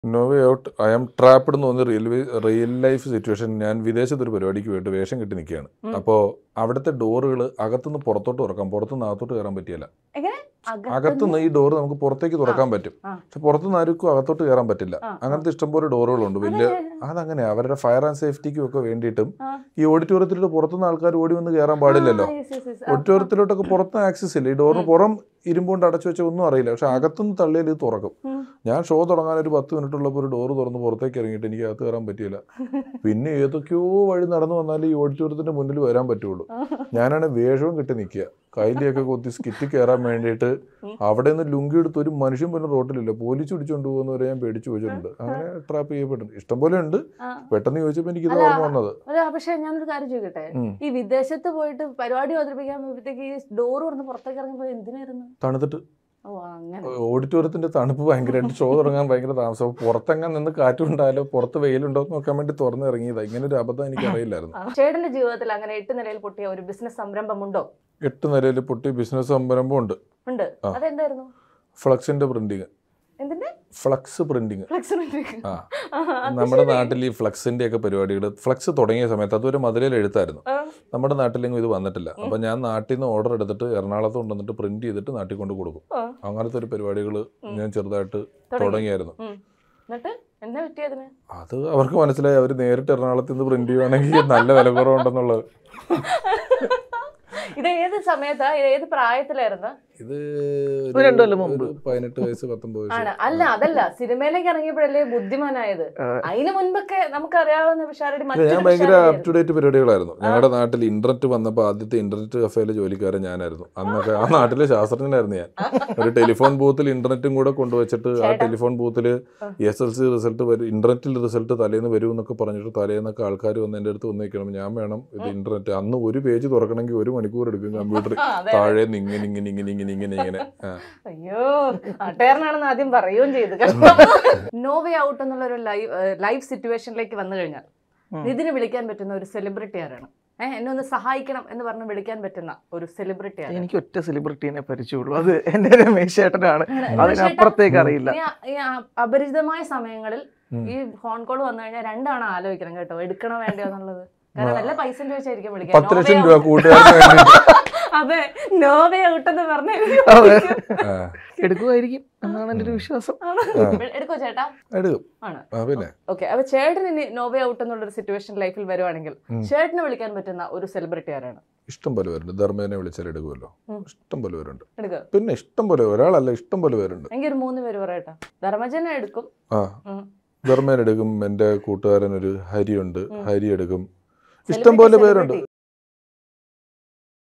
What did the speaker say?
No way out I am trapped എന്ന് തോന്നുന്ന real real life situation ഞാൻ വിദേശത്ത് ഒരു പരിപാടിക്ക് പോയിട്ട് വേഷം കെട്ടി നിൽക്കുകയാണ് ഉം. അപ്പോൾ അവിടുത്തെ ഡോറുകൾ അകത്തുനിന്ന് പുറത്തോട്ട് തുറക്കാം പുറത്തുനിന്ന് അകത്തോട്ട് കയറാൻ പറ്റിയല്ല എങ്ങനെ അകത്തുനിന്ന് ഈ ഡോർ നമുക്ക് പുറത്തേക്ക് തുറക്കാൻ പറ്റും ആ. പക്ഷെ പുറത്തുനിന്ന് ആർക്കും അകത്തോട്ട് കയറാൻ പറ്റില്ല ആ, ആ. അങ്ങനത്തെ ഇഷ്ടംപോലെ ഡോറുകളുണ്ട് വലിയ അതങ്ങനെ അവരുടെ ഫയർ ആൻഡ് സേഫ്റ്റിക്കും ഒക്കെ വേണ്ടിയിട്ടും ആ. ഈ ഓഡിറ്റോറിയത്തിലോട്ട് പുറത്തുനിന്ന് ആൾക്കാർ ഓടി വന്ന് കയറാൻ പാടില്ലല്ലോ ആ, yes, yes, yes. ആ, ഓഡിറ്റോറിയത്തിലോട്ടൊക്കെ പുറത്ത് ആക്സസ് ഇല്ല ഈ ഡോറിന് പുറം ഇരുമ്പുകൊണ്ട് അടച്ചു വെച്ചാൽ ഒന്നും അറിയില്ല പക്ഷെ അകത്തുനിന്ന് തള്ളിയാൽ ഇത് തുറക്കും ഉം. ഞാൻ ഷോ തുടങ്ങാൻ ഒരു പത്ത് മിനിറ്റ് ഉള്ളപ്പോൾ ഒരു ഡോറ് തുറന്ന് പുറത്തേക്ക് ഇറങ്ങിയിട്ട് എനിക്ക് അകത്ത് കയറാൻ പറ്റിയില്ല പിന്നെ ഏതൊക്കെയോ വഴി നടന്നു വന്നാലേ ഈ ഓഡിറ്റോറിയത്തിന്റെ മുന്നിൽ വരാൻ പറ്റുള്ളൂ ഞാനാണ് വേഷവും കിട്ടി നിൽക്കുക കൈലിയൊക്കെ കൊത്തി സ്കിറ്റ് കയറാൻ വേണ്ടിയിട്ട് അവിടെ നിന്ന് ലുങ്കി എടുത്ത് ഒരു മനുഷ്യൻ പോലും റോട്ടിലില്ല പോലീസ് പിടിച്ചുകൊണ്ട് പോകുന്നവരെ ഞാൻ പേടിച്ചു വെച്ചിട്ടുണ്ട് അങ്ങനെ ട്രാപ്പ് ചെയ്യപ്പെട്ടിട്ടുണ്ട് ഇഷ്ടംപോലെ ഉണ്ട് ആ. പെട്ടെന്ന് ചോദിച്ചപ്പോൾ എനിക്ക് ഇത് അല്ല, ഓർമ്മ വന്നത് അല്ല പക്ഷെ ഞാനൊരു കാര്യം ചോദിക്കട്ടെ ഉം. ഈ വിദേശത്ത് പോയിട്ട് പരിപാടി അവതരിപ്പിക്കാൻ പോകുമ്പോഴത്തേക്ക് ഈ ഡോർ തുറന്ന് പുറത്തേക്ക് ഇറങ്ങിയപ്പോ എന്തിനായിരുന്നു തണുത്തിട്ട് ഓ അങ്ങനെ ഓഡിറ്റോറിയത്തിന്റെ തണുപ്പ് ഭയങ്കരമായിട്ട് ഷോ തുടങ്ങാൻ ഭയങ്കര താമസം അപ്പോൾ പുറത്തെങ്ങാൻ നിന്ന് കാറ്റുണ്ടായാലോ പുറത്ത് വെയിലുണ്ടോ എന്ന് നോക്കാൻ വേണ്ടി തുറന്ന് ഇറങ്ങിയതാ ഇങ്ങനെ ഒരു അബദ്ധം എനിക്ക് അറിയില്ലായിരുന്നു ആ. ചേട്ടന്റെ ജീവിതത്തിൽ അങ്ങനെ എട്ട് നിലയിൽ പൊട്ടിയ ഒരു ബിസിനസ് സംരംഭമുണ്ടോ എട്ട് നിലയിൽ പൊട്ടി ബിസിനസ് സംരംഭം ഉണ്ട് ഉണ്ട് ആ. അതെന്തായിരുന്നു ഫ്ലക്സിന്റെ പ്രിന്റിങ് എന്തിന്റെ ഫ്ലക്സ് പ്രിന്റിങ് ഫ്ലെക്സിബിലിറ്റി ആ നമ്മുടെ നാട്ടിൽ ഈ ഫ്ലക്സിന്റെ ഒക്കെ പരിപാടികൾ ഫ്ലക്സ് തുടങ്ങിയ സമയത്ത് അതുവരെ മധുരയിൽ എഴുത്തായിരുന്നു നമ്മുടെ നാട്ടിലെങ്കിലും ഇത് വന്നിട്ടില്ല അപ്പൊ ഞാൻ നാട്ടിൽ നിന്ന് ഓർഡർ എടുത്തിട്ട് എറണാകുളത്ത് കൊണ്ടുവന്നിട്ട് പ്രിന്റ് ചെയ്തിട്ട് നാട്ടിൽ കൊണ്ട് കൊടുക്കും അങ്ങനത്തെ ഒരു പരിപാടികൾ ഞാൻ ചെറുതായിട്ട് തുടങ്ങിയായിരുന്നു എന്നിട്ട് എന്താ പറ്റിയതിന് അത് അവർക്ക് മനസ്സിലായി അവർ നേരിട്ട് എറണാകുളത്ത് നിന്ന് പ്രിന്റ് ചെയ്യുവാണെങ്കിൽ നല്ല വില കുറവുണ്ടെന്നുള്ളത് ഇത് ഏത് സമയത്താ ഇത് ഏത് പ്രായത്തിലായിരുന്നു ഇത് ഒരു രണ്ട് കൊല്ലം മുമ്പ്. ഒരു പതിനെട്ട് വയസ്സ് പത്തൊമ്പത് വയസ്സ് ആണ് അല്ല അതല്ല സിനിമയിലേക്ക് ഇറങ്ങിയപ്പോഴല്ലേ ബുദ്ധിമാനായത് ആ. അതിന് മുൻപൊക്കെ നമുക്ക് അറിയാവുന്ന പിഷാരടി ഇല്ല, ഞാൻ ഭയങ്കര അപ് ടു ഡേറ്റ് പരിപാടികളായിരുന്നു ഞങ്ങളുടെ നാട്ടിൽ ഇന്റർനെറ്റ് വന്നപ്പോൾ ആദ്യത്തെ ഇന്റർനെറ്റ് കഫേയിലെ ജോലിക്കാരൻ ഞാനായിരുന്നു അന്നൊക്കെ ആ നാട്ടിലെ ശാസ്ത്രജ്ഞനായിരുന്നു ഞാൻ ഒരു ടെലിഫോൺ ബൂത്തിൽ ഇന്റർനെറ്റും കൂടെ കൊണ്ടുവച്ചിട്ട് ആ ചേട്ടാ. ടെലിഫോൺ ബൂത്തിൽ എസ് എൽ സി റിസൾട്ട് വരും ഇന്റർനെറ്റിൽ റിസൾട്ട് തലേന്ന് വരും എന്നൊക്കെ പറഞ്ഞിട്ട് തലേന്നൊക്കെ ആൾക്കാർ വന്ന് എൻ്റെ അടുത്ത് വന്ന് നിൽക്കണം ഞാൻ വേണം ഇത് ഇന്റർനെറ്റ് അന്ന് ഒരു പേജ് തുറക്കണമെങ്കിൽ ഒരു മണിക്കൂർ എടുക്കും കമ്പ്യൂട്ടർ ആ, അതെ, അതെ. താഴെ നിന്ന് ഇങ്ങനെ ഇങ്ങനെ ഇങ്ങനെ ഇങ്ങനെ ഇങ്ങനെ ഇങ്ങനെ ആ. അയ്യോ നാട്ടുകാരനാണെന്ന് ആദ്യം പറയുകയും ചെയ്തു നോവേ ഔട്ട് എന്നുള്ള ഒരു ലൈവ് ലൈവ് സിറ്റുവേഷനിലേക്ക് വന്നു കഴിഞ്ഞാൽ ഉം. നിതിന് വിളിക്കാൻ പറ്റുന്ന ഒരു സെലിബ്രിറ്റി ആരാണ് ഏഹ് എന്നെ ഒന്ന് സഹായിക്കണം എന്ന് പറഞ്ഞ് വിളിക്കാൻ പറ്റുന്ന ഒരു സെലിബ്രിറ്റി ആണ് എനിക്ക് ഒറ്റ സെലിബ്രിറ്റീനെ പരിചയമുള്ളൂ അത് എന്റെ രമേശ് ചേട്ടനാണ് അതിനപ്പുറത്തേക്ക് അറിയില്ല ഈ അ- ഈ അ- അപരിചിതമായ സമയങ്ങളിൽ ഉം. ഈ ഫോൺ കോൾ വന്നു കഴിഞ്ഞാൽ രണ്ടാണ് ആലോചിക്കണം കേട്ടോ എടുക്കണോ വേണ്ടയോ എന്നുള്ളത് കാരണം നല്ല പൈസ ചോദിച്ചായിരിക്കും പത്ത് ലക്ഷം വിളിക്കാൻ രൂപ കൂട്ടുകാരന് വേണ്ടി അതെ നോവേ ഔട്ട് എന്ന് പറഞ്ഞ അതെ. ആ, എടുക്കുമായിരിക്കും എന്നാണ് എൻ്റെ ഒരു വിശ്വാസം എടുക്കോ ചേട്ടാ എടുക്കും ആണ് ആ പിന്നെ ഓക്കെ അപ്പൊ ചേട്ടന് ഇനി നോവേ ഔട്ട് എന്നുള്ള ഒരു സിറ്റുവേഷൻ ലൈഫിൽ വരുവാണെങ്കിൽ ഉം. ചേട്ടന് വിളിക്കാൻ പറ്റുന്ന ഒരു സെലിബ്രിറ്റി ആരാണ് ഇഷ്ടം പോലെ പേരുണ്ട് ധർമ്മേനെ വിളിച്ചാൽ എടുക്കുമല്ലോ ഉം. ഇഷ്ടം പോലെ പേരുണ്ട് എടുക്കുക പിന്നെ ഇഷ്ടം പോലെ ഒരാളല്ല ഇഷ്ടം പോലെ പേരുണ്ട് എനിക്ക് ഒരു മൂന്ന് പേര് പറയട്ടെ ധർമ്മജനെ എടുക്കും ആ ഉം. ധർമ്മേൻ എടുക്കും എൻ്റെ കൂട്ടുകാരൻ ഒരു ഹരിയുണ്ട് ഉം. ഹരി എടുക്കും ഇഷ്ടം പോലെ പേരുണ്ട്